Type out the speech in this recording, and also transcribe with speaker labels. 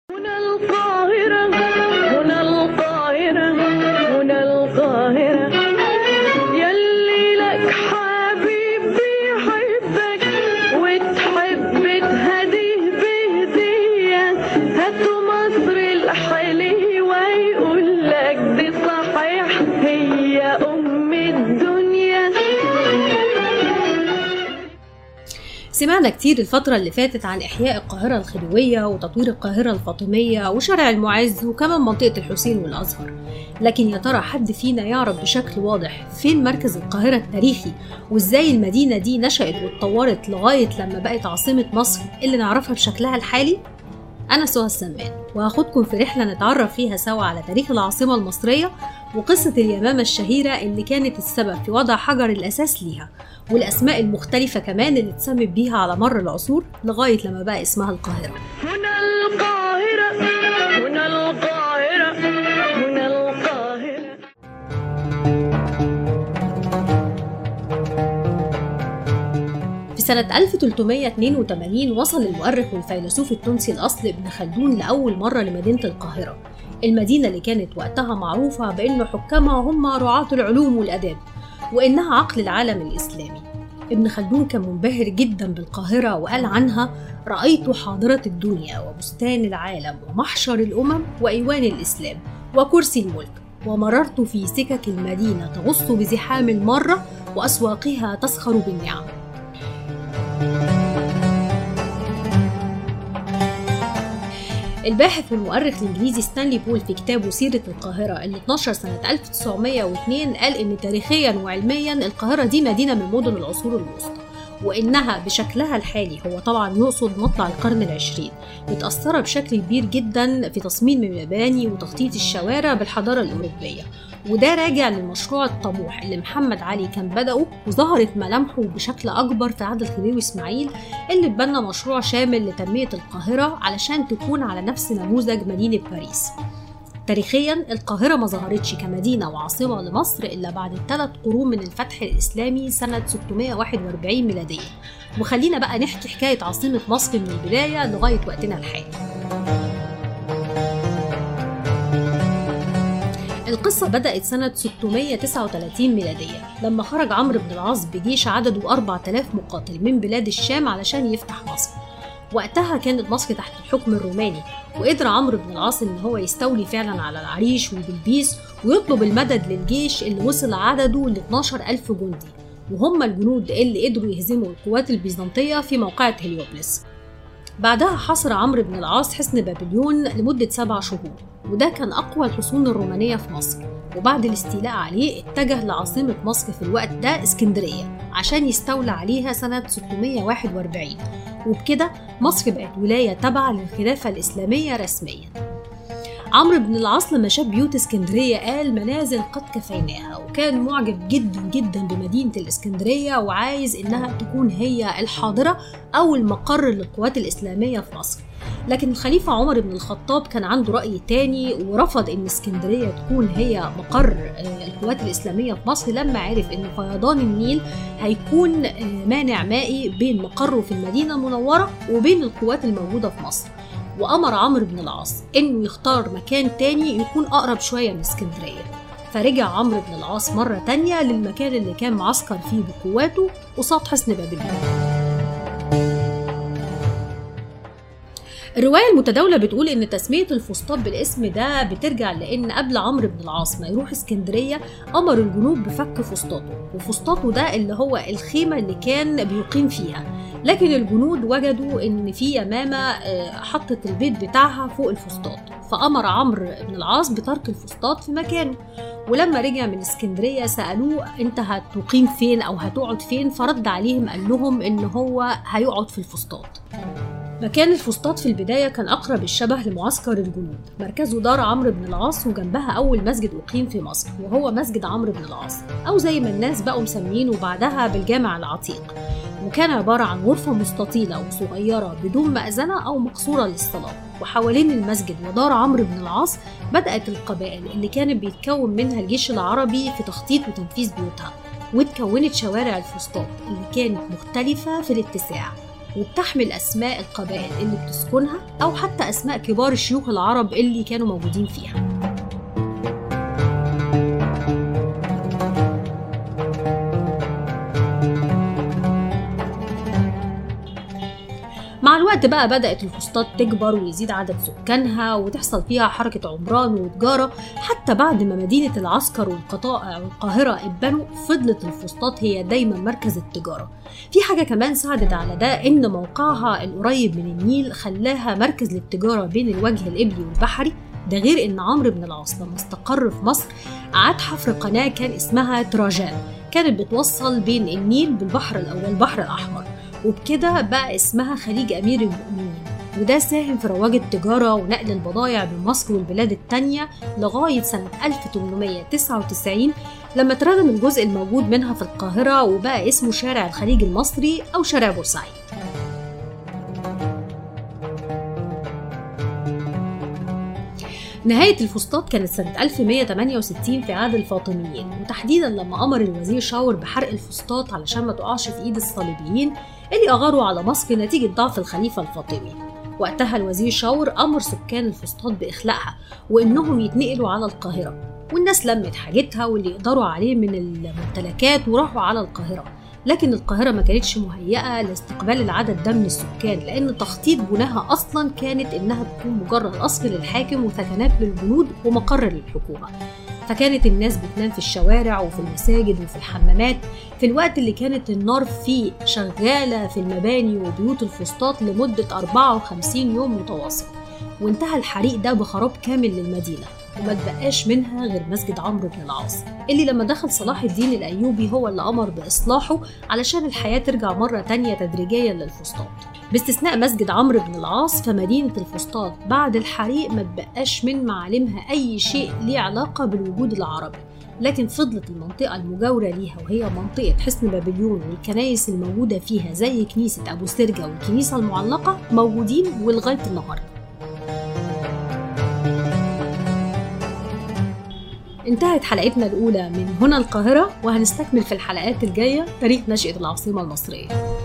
Speaker 1: هنا القاهرة هنا القاهرة هنا القاهرة يلي لك حبيب بيحبك وتحب تهديه بهدية هاتوا مصر الحلوة يقول لك دي صحيح هي أم الدنيا
Speaker 2: سمعنا كتير الفترة اللي فاتت عن إحياء القاهرة الخديوية وتطوير القاهرة الفاطمية وشارع المعز وكمان منطقة الحسين والأزهر لكن يا ترى حد فينا يعرف بشكل واضح فين مركز القاهرة التاريخي وإزاي المدينة دي نشأت واتطورت لغاية لما بقت عاصمة مصر اللي نعرفها بشكلها الحالي؟ أنا سهى السمان وهاخدكم في رحلة نتعرف فيها سوا على تاريخ العاصمة المصرية وقصة اليمامة الشهيرة اللي كانت السبب في وضع حجر الأساس ليها والأسماء المختلفة كمان اللي اتسمت بيها على مر العصور لغاية لما بقى اسمها القاهرة
Speaker 1: هنا القاهرة هنا القاهرة هنا القاهرة
Speaker 2: في سنة 1382 وصل المؤرخ والفيلسوف التونسي الأصل ابن خلدون لأول مرة لمدينة القاهرة المدينة اللي كانت وقتها معروفة بأن حكامها هم رعاة العلوم والأداب وإنها عقل العالم الإسلامي ابن خلدون كان منبهر جدا بالقاهرة وقال عنها رأيت حاضرة الدنيا وبستان العالم ومحشر الأمم وإيوان الإسلام وكرسي الملك ومررت في سكك المدينة تغص بزحام المرة وأسواقها تسخر بالنعم الباحث والمؤرخ الانجليزي ستانلي بول في كتابه سيرة القاهرة اللي اتنشر سنة 1902 قال إن تاريخيا وعلميا القاهرة دي مدينة من مدن العصور الوسطى وإنها بشكلها الحالي هو طبعا يقصد مطلع القرن العشرين متأثرة بشكل كبير جدا في تصميم المباني وتخطيط الشوارع بالحضارة الأوروبية وده راجع للمشروع الطموح اللي محمد علي كان بدأه وظهرت ملامحه بشكل أكبر في عهد الخديوي إسماعيل اللي اتبنى مشروع شامل لتنمية القاهرة علشان تكون على نفس نموذج مدينة باريس تاريخيا القاهرة ما ظهرتش كمدينة وعاصمة لمصر إلا بعد ثلاث قرون من الفتح الإسلامي سنة 641 ميلادية وخلينا بقى نحكي حكاية عاصمة مصر من البداية لغاية وقتنا الحالي القصة بدأت سنة 639 ميلادية لما خرج عمرو بن العاص بجيش عدده 4000 مقاتل من بلاد الشام علشان يفتح مصر وقتها كانت مصر تحت الحكم الروماني وقدر عمرو بن العاص ان هو يستولي فعلا على العريش وبلبيس ويطلب المدد للجيش اللي وصل عدده ل 12000 جندي وهم الجنود اللي قدروا يهزموا القوات البيزنطية في موقعة هليوبلس بعدها حصر عمرو بن العاص حصن بابليون لمدة سبع شهور وده كان أقوى الحصون الرومانية في مصر وبعد الاستيلاء عليه اتجه لعاصمة مصر في الوقت ده اسكندرية عشان يستولى عليها سنة 641 وبكده مصر بقت ولاية تابعة للخلافة الإسلامية رسميا عمرو بن العاص لما شاف بيوت اسكندرية قال منازل قد كفيناها وكان معجب جدا جدا بمدينة الاسكندرية وعايز إنها تكون هي الحاضرة أو المقر للقوات الإسلامية في مصر لكن الخليفة عمر بن الخطاب كان عنده رأي تاني ورفض إن اسكندرية تكون هي مقر آه، القوات الإسلامية في مصر لما عرف إن فيضان النيل هيكون آه، مانع مائي بين مقره في المدينة المنورة وبين القوات الموجودة في مصر وأمر عمرو بن العاص إنه يختار مكان تاني يكون أقرب شوية من اسكندرية فرجع عمرو بن العاص مرة تانية للمكان اللي كان معسكر فيه بقواته قصاد حصن بابليون الرواية المتداولة بتقول إن تسمية الفسطاط بالاسم ده بترجع لأن قبل عمرو بن العاص ما يروح اسكندرية أمر الجنوب بفك فسطاطه وفسطاطه ده اللي هو الخيمة اللي كان بيقيم فيها لكن الجنود وجدوا إن في يمامة آه، حطت البيت بتاعها فوق الفسطاط فأمر عمرو بن العاص بترك الفسطاط في مكانه ولما رجع من اسكندرية سألوه أنت هتقيم فين أو هتقعد فين فرد عليهم قال لهم إن هو هيقعد في الفسطاط مكان الفسطاط في البداية كان أقرب الشبه لمعسكر الجنود مركزه دار عمرو بن العاص وجنبها أول مسجد أقيم في مصر وهو مسجد عمرو بن العاص أو زي ما الناس بقوا مسمينه بعدها بالجامع العتيق وكان عبارة عن غرفة مستطيلة وصغيرة بدون مأذنة أو مقصورة للصلاة وحوالين المسجد ودار عمرو بن العاص بدأت القبائل اللي كانت بيتكون منها الجيش العربي في تخطيط وتنفيذ بيوتها واتكونت شوارع الفسطاط اللي كانت مختلفة في الاتساع وبتحمل أسماء القبائل اللي بتسكنها أو حتى أسماء كبار الشيوخ العرب اللي كانوا موجودين فيها مع الوقت بقى بدأت الفسطاط تكبر ويزيد عدد سكانها وتحصل فيها حركة عمران وتجارة حتى بعد ما مدينة العسكر والقطائع والقاهرة اتبنوا فضلت الفسطاط هي دايما مركز التجارة في حاجة كمان ساعدت على ده إن موقعها القريب من النيل خلاها مركز للتجارة بين الوجه الإبلي والبحري ده غير إن عمرو بن العاص لما استقر في مصر عاد حفر قناة كان اسمها تراجان كانت بتوصل بين النيل بالبحر الأول البحر الأحمر وبكده بقى اسمها خليج أمير المؤمنين وده ساهم في رواج التجارة ونقل البضائع من مصر والبلاد التانية لغاية سنة 1899 لما اتردم الجزء الموجود منها في القاهرة وبقى اسمه شارع الخليج المصري أو شارع بورسعيد نهاية الفسطاط كانت سنة 1168 في عهد الفاطميين وتحديدا لما أمر الوزير شاور بحرق الفسطاط علشان ما تقعش في إيد الصليبيين اللي أغاروا على مصر نتيجة ضعف الخليفة الفاطمي وقتها الوزير شاور أمر سكان الفسطاط بإخلاءها وإنهم يتنقلوا على القاهرة والناس لمت حاجتها واللي يقدروا عليه من الممتلكات وراحوا على القاهرة لكن القاهرة ما كانتش مهيئة لاستقبال العدد ده من السكان لأن تخطيط بناها أصلا كانت إنها تكون مجرد قصر للحاكم وسكنات للجنود ومقر للحكومة فكانت الناس بتنام في الشوارع وفي المساجد وفي الحمامات في الوقت اللي كانت النار فيه شغالة في المباني وبيوت الفسطاط لمدة 54 يوم متواصل وانتهى الحريق ده بخراب كامل للمدينة وما تبقاش منها غير مسجد عمرو بن العاص اللي لما دخل صلاح الدين الأيوبي هو اللي أمر بإصلاحه علشان الحياة ترجع مرة تانية تدريجيا للفسطاط باستثناء مسجد عمرو بن العاص فمدينة الفسطاط بعد الحريق ما تبقاش من معالمها أي شيء ليه علاقة بالوجود العربي لكن فضلت المنطقة المجاورة ليها وهي منطقة حصن بابليون والكنايس الموجودة فيها زي كنيسة أبو سرجة والكنيسة المعلقة موجودين ولغاية النهاردة انتهت حلقتنا الأولى من هنا القاهرة وهنستكمل في الحلقات الجاية تاريخ نشأة العاصمة المصرية